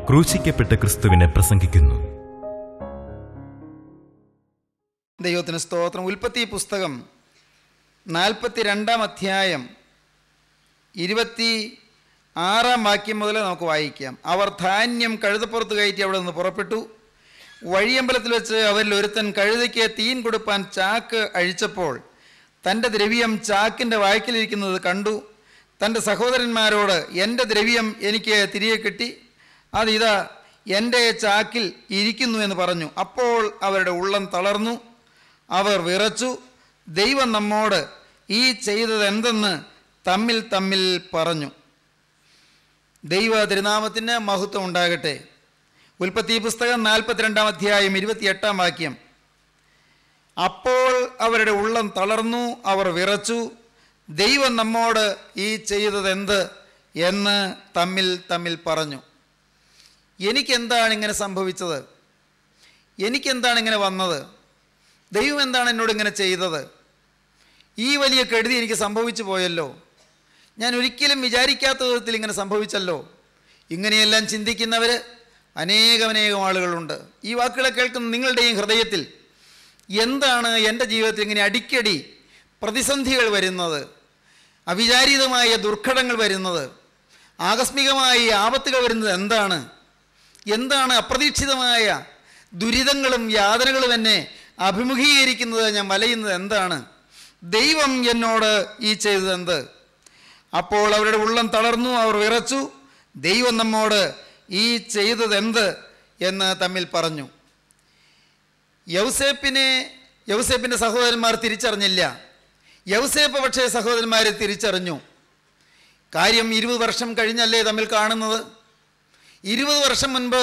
ക്രൂശിക്കപ്പെട്ട ക്രിസ്തുവിനെ പ്രസംഗിക്കുന്നു ദൈവത്തിന് സ്തോത്രം ഉൽപ്പത്തി പുസ്തകം നാൽപ്പത്തി രണ്ടാം അധ്യായം ഇരുപത്തി ആറാം വാക്യം മുതൽ നമുക്ക് വായിക്കാം അവർ ധാന്യം കഴുതപ്പുറത്ത് കയറ്റി അവിടെ നിന്ന് പുറപ്പെട്ടു വഴിയമ്പലത്തിൽ വെച്ച് അവരിൽ ഒരുത്തൻ കഴുതയ്ക്ക് തീൻ കൊടുപ്പാൻ ചാക്ക് അഴിച്ചപ്പോൾ തൻ്റെ ദ്രവ്യം ചാക്കിൻ്റെ വായ്ക്കലിരിക്കുന്നത് കണ്ടു തൻ്റെ സഹോദരന്മാരോട് എൻ്റെ ദ്രവ്യം എനിക്ക് തിരികെ കിട്ടി അതിതാ എൻ്റെ ചാക്കിൽ ഇരിക്കുന്നു എന്ന് പറഞ്ഞു അപ്പോൾ അവരുടെ ഉള്ളം തളർന്നു അവർ വിറച്ചു ദൈവം നമ്മോട് ഈ ചെയ്തത് എന്തെന്ന് തമ്മിൽ തമ്മിൽ പറഞ്ഞു ദൈവ തിരുനാമത്തിന് മഹത്വം ഉണ്ടാകട്ടെ ഉൽപ്പത്തി പുസ്തകം നാൽപ്പത്തിരണ്ടാം അധ്യായം ഇരുപത്തിയെട്ടാം വാക്യം അപ്പോൾ അവരുടെ ഉള്ളം തളർന്നു അവർ വിറച്ചു ദൈവം നമ്മോട് ഈ ചെയ്തതെന്ത് എന്ന് തമ്മിൽ തമ്മിൽ പറഞ്ഞു എനിക്കെന്താണ് ഇങ്ങനെ സംഭവിച്ചത് എനിക്കെന്താണ് ഇങ്ങനെ വന്നത് ദൈവം എന്താണ് എന്നോട് ഇങ്ങനെ ചെയ്തത് ഈ വലിയ കെടുതി എനിക്ക് സംഭവിച്ചു പോയല്ലോ ഞാൻ ഒരിക്കലും വിചാരിക്കാത്ത വിധത്തിൽ ഇങ്ങനെ സംഭവിച്ചല്ലോ ഇങ്ങനെയെല്ലാം ചിന്തിക്കുന്നവർ അനേകമനേകം ആളുകളുണ്ട് ഈ വാക്കുകളെ കേൾക്കുന്ന നിങ്ങളുടെയും ഹൃദയത്തിൽ എന്താണ് എൻ്റെ ജീവിതത്തിൽ ഇങ്ങനെ അടിക്കടി പ്രതിസന്ധികൾ വരുന്നത് അവിചാരിതമായ ദുർഘടങ്ങൾ വരുന്നത് ആകസ്മികമായി ആപത്തുകൾ വരുന്നത് എന്താണ് എന്താണ് അപ്രതീക്ഷിതമായ ദുരിതങ്ങളും യാതനകളും എന്നെ അഭിമുഖീകരിക്കുന്നത് ഞാൻ വലയുന്നത് എന്താണ് ദൈവം എന്നോട് ഈ ചെയ്തത് എന്ത് അപ്പോൾ അവരുടെ ഉള്ളം തളർന്നു അവർ വിറച്ചു ദൈവം നമ്മോട് ഈ ചെയ്തത് എന്ത് എന്ന് തമ്മിൽ പറഞ്ഞു യൗസേപ്പിനെ യൗസേപ്പിൻ്റെ സഹോദരന്മാർ തിരിച്ചറിഞ്ഞില്ല യൗസേപ്പ് പക്ഷേ സഹോദരന്മാരെ തിരിച്ചറിഞ്ഞു കാര്യം ഇരുപത് വർഷം കഴിഞ്ഞല്ലേ തമ്മിൽ കാണുന്നത് ഇരുപത് വർഷം മുൻപ്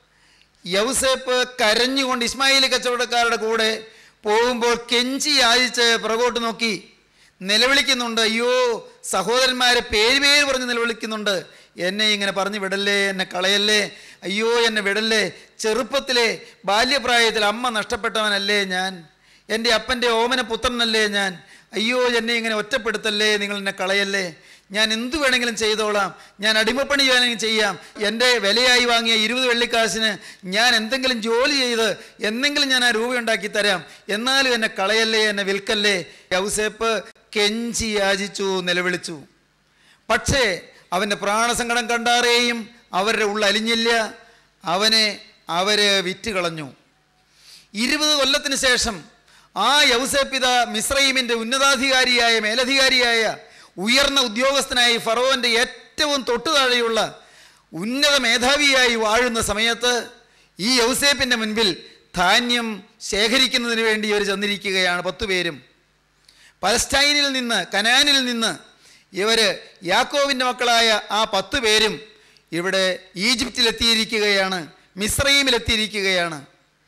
യൗസേപ്പ് കരഞ്ഞുകൊണ്ട് ഇസ്മായിൽ കച്ചവടക്കാരുടെ കൂടെ പോകുമ്പോൾ കെഞ്ചി യാചിച്ച് പുറകോട്ട് നോക്കി നിലവിളിക്കുന്നുണ്ട് അയ്യോ സഹോദരന്മാരെ പേര് പേര് പറഞ്ഞ് നിലവിളിക്കുന്നുണ്ട് എന്നെ ഇങ്ങനെ പറഞ്ഞു വിടല്ലേ എന്നെ കളയല്ലേ അയ്യോ എന്നെ വിടല്ലേ ചെറുപ്പത്തിലെ ബാല്യപ്രായത്തിൽ അമ്മ നഷ്ടപ്പെട്ടവനല്ലേ ഞാൻ എൻ്റെ അപ്പൻ്റെ ഓമന പുത്രനല്ലേ ഞാൻ അയ്യോ എന്നെ ഇങ്ങനെ ഒറ്റപ്പെടുത്തല്ലേ നിങ്ങൾ എന്നെ കളയല്ലേ ഞാൻ എന്തു വേണമെങ്കിലും ചെയ്തോളാം ഞാൻ അടിമപ്പണി വേണമെങ്കിൽ ചെയ്യാം എൻ്റെ വിലയായി വാങ്ങിയ ഇരുപത് വെള്ളിക്കാശിന് ഞാൻ എന്തെങ്കിലും ജോലി ചെയ്ത് എന്തെങ്കിലും ഞാൻ ആ രൂപ ഉണ്ടാക്കി തരാം എന്നാലും എന്നെ കളയല്ലേ എന്നെ വിൽക്കല്ലേ യൗസേപ്പ് കെഞ്ചി യാചിച്ചു നിലവിളിച്ചു പക്ഷേ അവൻ്റെ പ്രാണസങ്കടം കണ്ടാറേയും അവരുടെ ഉള്ളലിഞ്ഞില്ല അവനെ അവര് വിറ്റ് കളഞ്ഞു ഇരുപത് കൊല്ലത്തിന് ശേഷം ആ യൗസേപ്പിത മിശ്രൈമിൻ്റെ ഉന്നതാധികാരിയായ മേലധികാരിയായ ഉയർന്ന ഉദ്യോഗസ്ഥനായി ഫറോവൻ്റെ ഏറ്റവും തൊട്ടുതാഴെയുള്ള ഉന്നത മേധാവിയായി വാഴുന്ന സമയത്ത് ഈ യൗസേപ്പിൻ്റെ മുൻപിൽ ധാന്യം ശേഖരിക്കുന്നതിന് വേണ്ടി ഇവർ ചെന്നിരിക്കുകയാണ് പത്തു പേരും പലസ്റ്റൈനിൽ നിന്ന് കനാനിൽ നിന്ന് ഇവർ യാക്കോവിൻ്റെ മക്കളായ ആ പത്ത് പേരും ഇവിടെ ഈജിപ്തിലെത്തിയിരിക്കുകയാണ് മിശ്രൈമിലെത്തിയിരിക്കുകയാണ്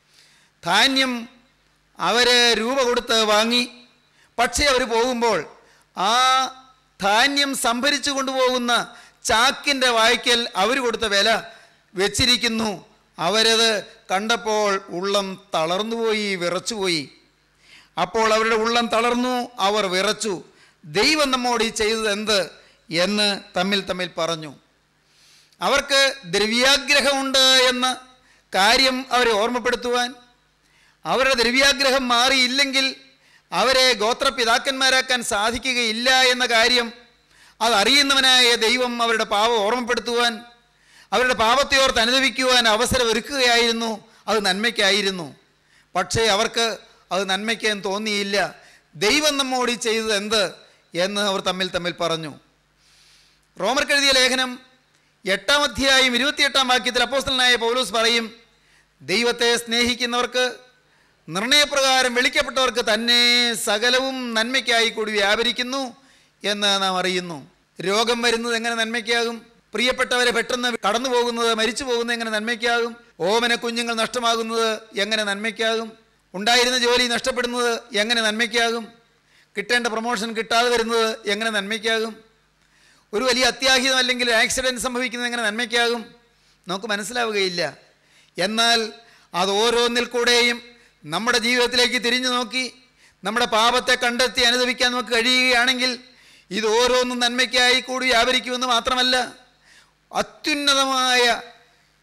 ധാന്യം അവർ രൂപ കൊടുത്ത് വാങ്ങി പക്ഷേ അവർ പോകുമ്പോൾ ആ ധാന്യം സംഭരിച്ചു കൊണ്ടുപോകുന്ന ചാക്കിൻ്റെ വായ്ക്കൽ അവർ കൊടുത്ത വില വെച്ചിരിക്കുന്നു അവരത് കണ്ടപ്പോൾ ഉള്ളം തളർന്നുപോയി വിറച്ചുപോയി അപ്പോൾ അവരുടെ ഉള്ളം തളർന്നു അവർ വിറച്ചു ദൈവം നമ്മോട് ഈ ചെയ്തത് എന്ത് എന്ന് തമ്മിൽ തമ്മിൽ പറഞ്ഞു അവർക്ക് ദ്രവ്യാഗ്രഹമുണ്ട് എന്ന കാര്യം അവരെ ഓർമ്മപ്പെടുത്തുവാൻ അവരുടെ ദ്രവ്യാഗ്രഹം മാറിയില്ലെങ്കിൽ അവരെ ഗോത്രപിതാക്കന്മാരാക്കാൻ സാധിക്കുകയില്ല എന്ന കാര്യം അതറിയുന്നവനായ ദൈവം അവരുടെ പാപം ഓർമ്മപ്പെടുത്തുവാൻ അവരുടെ പാപത്തെ ഓർത്ത് അനുദവിക്കുവാൻ അവസരം ഒരുക്കുകയായിരുന്നു അത് നന്മയ്ക്കായിരുന്നു പക്ഷേ അവർക്ക് അത് നന്മയ്ക്ക് എന്ന് തോന്നിയില്ല ദൈവം നമ്മോട് ഈ ചെയ്തത് എന്ത് എന്ന് അവർ തമ്മിൽ തമ്മിൽ പറഞ്ഞു റോമർക്കെഴുതിയ ലേഖനം എട്ടാം അധ്യായം ഇരുപത്തിയെട്ടാം വാക്യത്തിൽ അപ്പോസ്റ്റലനായ പൗലോസ് പറയും ദൈവത്തെ സ്നേഹിക്കുന്നവർക്ക് നിർണയപ്രകാരം വിളിക്കപ്പെട്ടവർക്ക് തന്നെ സകലവും നന്മയ്ക്കായി കൂടി വ്യാപരിക്കുന്നു എന്ന് നാം അറിയുന്നു രോഗം വരുന്നത് എങ്ങനെ നന്മയ്ക്കാകും പ്രിയപ്പെട്ടവരെ പെട്ടെന്ന് കടന്നു പോകുന്നത് മരിച്ചു പോകുന്നത് എങ്ങനെ നന്മയ്ക്കാകും ഓമന കുഞ്ഞുങ്ങൾ നഷ്ടമാകുന്നത് എങ്ങനെ നന്മയ്ക്കാകും ഉണ്ടായിരുന്ന ജോലി നഷ്ടപ്പെടുന്നത് എങ്ങനെ നന്മയ്ക്കാകും കിട്ടേണ്ട പ്രൊമോഷൻ കിട്ടാതെ വരുന്നത് എങ്ങനെ നന്മയ്ക്കാകും ഒരു വലിയ അത്യാഹിതം അല്ലെങ്കിൽ ആക്സിഡൻറ്റ് സംഭവിക്കുന്നത് എങ്ങനെ നന്മയ്ക്കാകും നമുക്ക് മനസ്സിലാവുകയില്ല എന്നാൽ അത് ഓരോന്നിൽ കൂടെയും നമ്മുടെ ജീവിതത്തിലേക്ക് തിരിഞ്ഞു നോക്കി നമ്മുടെ പാപത്തെ കണ്ടെത്തി അനുഭവിക്കാൻ നമുക്ക് കഴിയുകയാണെങ്കിൽ ഇത് ഓരോന്നും നന്മയ്ക്കായി കൂടി വ്യാപരിക്കുമെന്ന് മാത്രമല്ല അത്യുന്നതമായ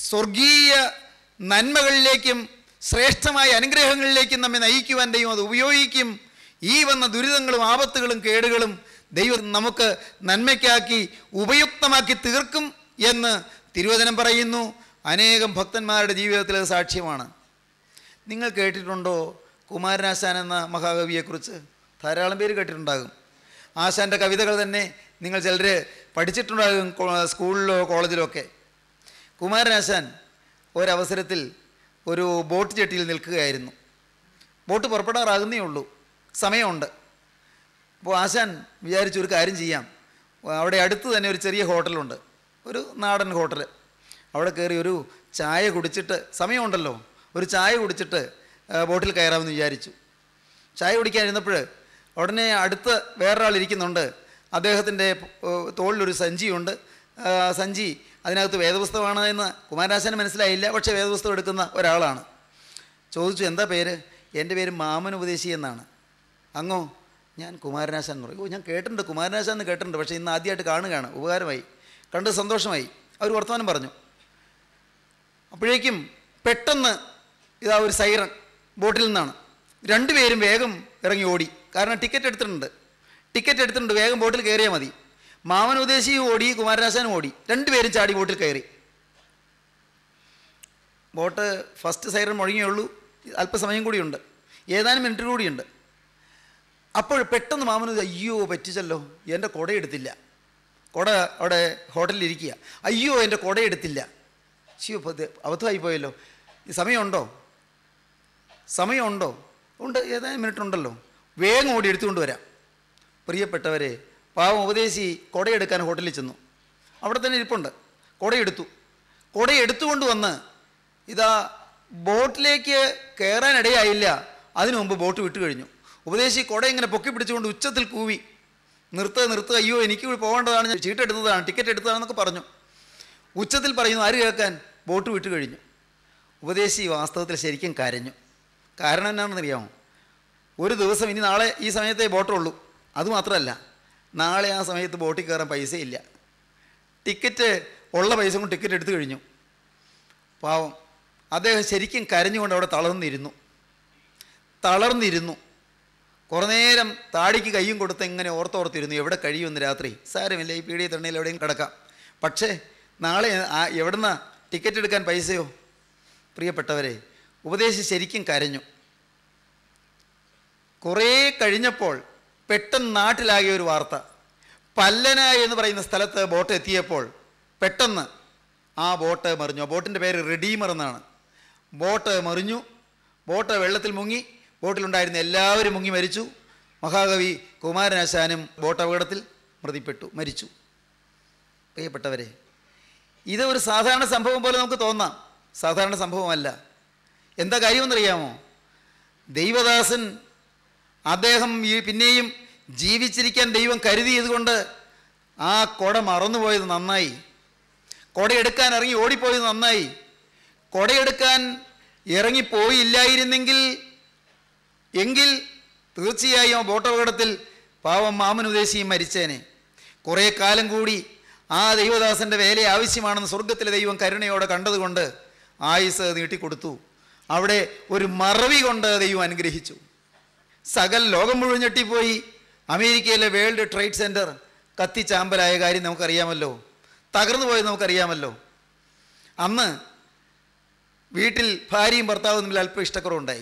സ്വർഗീയ നന്മകളിലേക്കും ശ്രേഷ്ഠമായ അനുഗ്രഹങ്ങളിലേക്കും നമ്മെ നയിക്കുവാൻ ദൈവം അത് ഉപയോഗിക്കും ഈ വന്ന ദുരിതങ്ങളും ആപത്തുകളും കേടുകളും ദൈവം നമുക്ക് നന്മയ്ക്കാക്കി ഉപയുക്തമാക്കി തീർക്കും എന്ന് തിരുവചനം പറയുന്നു അനേകം ഭക്തന്മാരുടെ ജീവിതത്തിൽ അത് സാക്ഷ്യമാണ് നിങ്ങൾ കേട്ടിട്ടുണ്ടോ കുമാരനാശാൻ എന്ന മഹാകവിയെക്കുറിച്ച് ധാരാളം പേര് കേട്ടിട്ടുണ്ടാകും ആശാൻ്റെ കവിതകൾ തന്നെ നിങ്ങൾ ചിലർ പഠിച്ചിട്ടുണ്ടാകും കോ- സ്കൂളിലോ കോളേജിലോ ഒക്കെ കുമാരനാശാൻ ഒരവസരത്തിൽ ഒരു ബോട്ട് ജെട്ടിയിൽ നിൽക്കുകയായിരുന്നു ബോട്ട് പുറപ്പെടാറാകുന്നേ ഉള്ളൂ സമയമുണ്ട് അപ്പോൾ ആശാൻ വിചാരിച്ചു ഒരു കാര്യം ചെയ്യാം അവിടെ അടുത്ത് തന്നെ ഒരു ചെറിയ ഹോട്ടലുണ്ട് ഒരു നാടൻ ഹോട്ടൽ അവിടെ കയറി ഒരു ചായ കുടിച്ചിട്ട് സമയമുണ്ടല്ലോ ഒരു ചായ കുടിച്ചിട്ട് ആ, ബോട്ടിൽ കയറാമെന്ന് വിചാരിച്ചു ചായ കുടിക്കാനിരുന്നപ്പോൾ ഉടനെ അടുത്ത് വേറൊരാൾ ഇരിക്കുന്നുണ്ട് അദ്ദേഹത്തിൻ്റെ തോളിലൊരു സഞ്ചിയുണ്ട് ആ, സഞ്ചി അതിനകത്ത് വേദപുസ്തകമാണ് എന്ന് കുമാരനാശാന് മനസ്സിലായില്ല പക്ഷേ വേദപുസ്തകം എടുക്കുന്ന ഒരാളാണ് ചോദിച്ചു എന്താ പേര് എൻ്റെ പേര് മാമൻ ഉപദേശി എന്നാണ് അങ്ങോ ഞാൻ കുമാരനാശാൻ എന്ന് പറയും ഓ ഞാൻ കേട്ടിട്ടുണ്ട് കുമാരനാശാൻ എന്ന് കേട്ടിട്ടുണ്ട് പക്ഷേ ഇന്ന് ആദ്യമായിട്ട് കാണുകയാണ് ഉപകാരമായി കണ്ട് സന്തോഷമായി അവർ വർത്തമാനം പറഞ്ഞു അപ്പോഴേക്കും പെട്ടെന്ന് ഇതാ ഒരു സൈറൺ ബോട്ടിൽ നിന്നാണ് രണ്ടുപേരും വേഗം ഇറങ്ങി ഓടി കാരണം ടിക്കറ്റ് എടുത്തിട്ടുണ്ട് ടിക്കറ്റ് എടുത്തിട്ടുണ്ട് വേഗം ബോട്ടിൽ കയറിയാൽ മതി മാമൻ ഉദ്ദേശിയും ഓടി കുമാരനാശാനും ഓടി രണ്ടുപേരും ചാടി ബോട്ടിൽ കയറി ബോട്ട് ഫസ്റ്റ് സൈറൺ മുഴങ്ങിയുള്ളൂ അല്പസമയം കൂടിയുണ്ട് ഏതാനും മിനിറ്റ് കൂടിയുണ്ട് അപ്പോൾ പെട്ടെന്ന് മാമന് ഇത് അയ്യോ പറ്റിച്ചല്ലോ എൻ്റെ കുട എടുത്തില്ല കുട അവിടെ ഹോട്ടലിൽ ഇരിക്കുക അയ്യോ എൻ്റെ കുട എടുത്തില്ല അയ്യോ ഇപ്പോൾ ഇത് അബദ്ധമായി പോയല്ലോ ഈ സമയമുണ്ടോ സമയമുണ്ടോ ഉണ്ട് ഏതാനും മിനിറ്റ് ഉണ്ടല്ലോ വേഗം ഓടി എടുത്തുകൊണ്ട് വരാം പ്രിയപ്പെട്ടവരെ പാവം ഉപദേശി കുടയെടുക്കാൻ ഹോട്ടലിൽ ചെന്നു അവിടെ തന്നെ ഇരിപ്പുണ്ട് കുടയെടുത്തു കുടയെടുത്തുകൊണ്ട് വന്ന് ഇതാ ബോട്ടിലേക്ക് കയറാനിടയായില്ല അതിനു മുമ്പ് ബോട്ട് വിട്ടു കഴിഞ്ഞു ഉപദേശി കുട ഇങ്ങനെ പൊക്കി പിടിച്ചുകൊണ്ട് ഉച്ചത്തിൽ കൂവി നിർത്തുക നിർത്തുക അയ്യോ എനിക്ക് പോകേണ്ടതാണ് ഞാൻ ചീട്ട് എടുത്തതാണ് ടിക്കറ്റ് എടുത്തതാണെന്നൊക്കെ പറഞ്ഞു ഉച്ചത്തിൽ പറയുന്നു ആര് കേൾക്കാൻ ബോട്ട് വിട്ടു കഴിഞ്ഞു ഉപദേശി വാസ്തവത്തിൽ ശരിക്കും കരഞ്ഞു കാരണം എന്നാണെന്നറിയാമോ ഒരു ദിവസം ഇനി നാളെ ഈ സമയത്തേ ബോട്ടുള്ളൂ അതുമാത്രമല്ല നാളെ ആ സമയത്ത് ബോട്ടിൽ കയറാൻ പൈസയില്ല ടിക്കറ്റ് ഉള്ള പൈസ കൊണ്ട് ടിക്കറ്റ് എടുത്തു കഴിഞ്ഞു പാവം അദ്ദേഹം ശരിക്കും കരഞ്ഞുകൊണ്ട് അവിടെ തളർന്നിരുന്നു തളർന്നിരുന്നു കുറേ നേരം താടിക്ക് കയ്യും കൊടുത്ത് ഇങ്ങനെ ഓർത്തോർത്തിരുന്നു എവിടെ കഴിയുമെന്ന് രാത്രി സാരമില്ല ഈ പീടിയ തണ്ണയിൽ എവിടെയും കിടക്കാം പക്ഷേ നാളെ ആ- എവിടുന്ന ടിക്കറ്റ് എടുക്കാൻ പൈസയോ പ്രിയപ്പെട്ടവരെ ഉപദേശി ശരിക്കും കരഞ്ഞു കുറേ കഴിഞ്ഞപ്പോൾ പെട്ടെന്ന് നാട്ടിലാകിയ ഒരു വാർത്ത പല്ലന എന്ന് പറയുന്ന സ്ഥലത്ത് ബോട്ട് എത്തിയപ്പോൾ പെട്ടെന്ന് ആ ബോട്ട് മറിഞ്ഞു ആ ബോട്ടിൻ്റെ പേര് റെഡീമർ എന്നാണ് ബോട്ട് മറിഞ്ഞു ബോട്ട് വെള്ളത്തിൽ മുങ്ങി ബോട്ടിലുണ്ടായിരുന്ന എല്ലാവരും മുങ്ങി മരിച്ചു മഹാകവി കുമാരനാശാനും ബോട്ട് അപകടത്തിൽ മൃതിപ്പെട്ടു മരിച്ചു പ്രിയപ്പെട്ടവരെ ഇത് ഒരു സാധാരണ സംഭവം പോലെ നമുക്ക് തോന്നാം സാധാരണ സംഭവമല്ല എന്താ കാര്യമെന്നറിയാമോ ദൈവദാസൻ അദ്ദേഹം ഈ പിന്നെയും ജീവിച്ചിരിക്കാൻ ദൈവം കരുതിയത് കൊണ്ട് ആ കൊട മറന്നുപോയത് നന്നായി കൊടയെടുക്കാൻ ഇറങ്ങി ഓടിപ്പോയത് നന്നായി കൊടയെടുക്കാൻ ഇറങ്ങിപ്പോയില്ലായിരുന്നെങ്കിൽ എങ്കിൽ തീർച്ചയായും ആ ബോട്ട് അപകടത്തിൽ പാവം മാമനുദ്ദേശിയും മരിച്ചേനെ കുറേ കാലം കൂടി ആ ദൈവദാസൻ്റെ വേല ആവശ്യമാണെന്ന് സ്വർഗത്തിലെ ദൈവം കരുണയോടെ കണ്ടതുകൊണ്ട് ആയുസ് നീട്ടിക്കൊടുത്തു അവിടെ ഒരു മറവി കൊണ്ട് ദൈവം അനുഗ്രഹിച്ചു സകൽ ലോകം മുഴുവൻ ഞെട്ടിപ്പോയി അമേരിക്കയിലെ വേൾഡ് ട്രേഡ് സെൻറ്റർ കത്തിച്ചാമ്പലായ കാര്യം നമുക്കറിയാമല്ലോ തകർന്നു പോയത് നമുക്കറിയാമല്ലോ അന്ന് വീട്ടിൽ ഭാര്യയും ഭർത്താവും തമ്മിൽ അല്പം ഇഷ്ടക്കുറവുണ്ടായി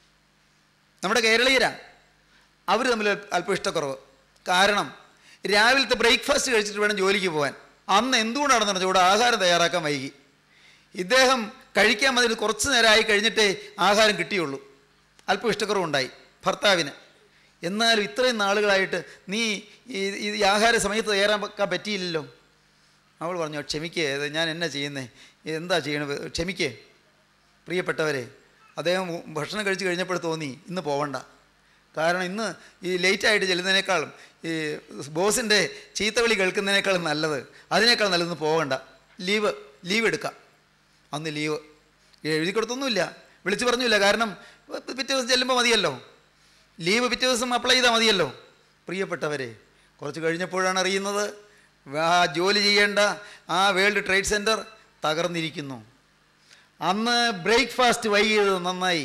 നമ്മുടെ കേരളീയരാ അവർ തമ്മിൽ അല്പം ഇഷ്ടക്കുറവ് കാരണം രാവിലത്തെ ബ്രേക്ക്ഫാസ്റ്റ് കഴിച്ചിട്ട് വേണം ജോലിക്ക് പോകാൻ അന്ന് എന്തുകൊണ്ടാണെന്ന് പറഞ്ഞാൽ ഇവിടെ ആഹാരം തയ്യാറാക്കാൻ വൈകി ഇദ്ദേഹം കഴിക്കാൻ മതി കുറച്ച് നേരമായി കഴിഞ്ഞിട്ടേ ആഹാരം കിട്ടിയുള്ളൂ അല്പം ഇഷ്ടക്കുറവുണ്ടായി ഭർത്താവിന് എന്നാലും ഇത്രയും നാളുകളായിട്ട് നീ ഈ ഈ ആഹാര സമയത്ത് തയ്യാറാക്കാൻ പറ്റിയില്ലല്ലോ അവൾ പറഞ്ഞു ക്ഷമിക്കേ ഇത് ഞാൻ എന്നാ ചെയ്യുന്നേ എന്താ ചെയ്യണത് ക്ഷമിക്കേ പ്രിയപ്പെട്ടവരെ അദ്ദേഹം ഭക്ഷണം കഴിച്ച് കഴിഞ്ഞപ്പോൾ തോന്നി ഇന്ന് പോവണ്ട കാരണം ഇന്ന് ഈ ലേറ്റായിട്ട് ചെല്ലുന്നതിനേക്കാളും ഈ ബോസിൻ്റെ ചീത്തവിളി കേൾക്കുന്നതിനേക്കാളും നല്ലത് അതിനേക്കാൾ നല്ലത് ഇന്ന് പോകണ്ട ലീവ് ലീവ് എടുക്കാം അന്ന് ലീവ് എഴുതി കൊടുത്തൊന്നുമില്ല വിളിച്ചു പറഞ്ഞില്ല കാരണം പിറ്റേ ദിവസം ചെല്ലുമ്പോൾ മതിയല്ലോ ലീവ് പിറ്റേ ദിവസം അപ്ലൈ ചെയ്താൽ മതിയല്ലോ പ്രിയപ്പെട്ടവരെ കുറച്ച് കഴിഞ്ഞപ്പോഴാണ് അറിയുന്നത് ആ ജോലി ചെയ്യേണ്ട ആ വേൾഡ് ട്രേഡ് സെൻറ്റർ തകർന്നിരിക്കുന്നു അന്ന് ബ്രേക്ക്ഫാസ്റ്റ് വൈകിയത് നന്നായി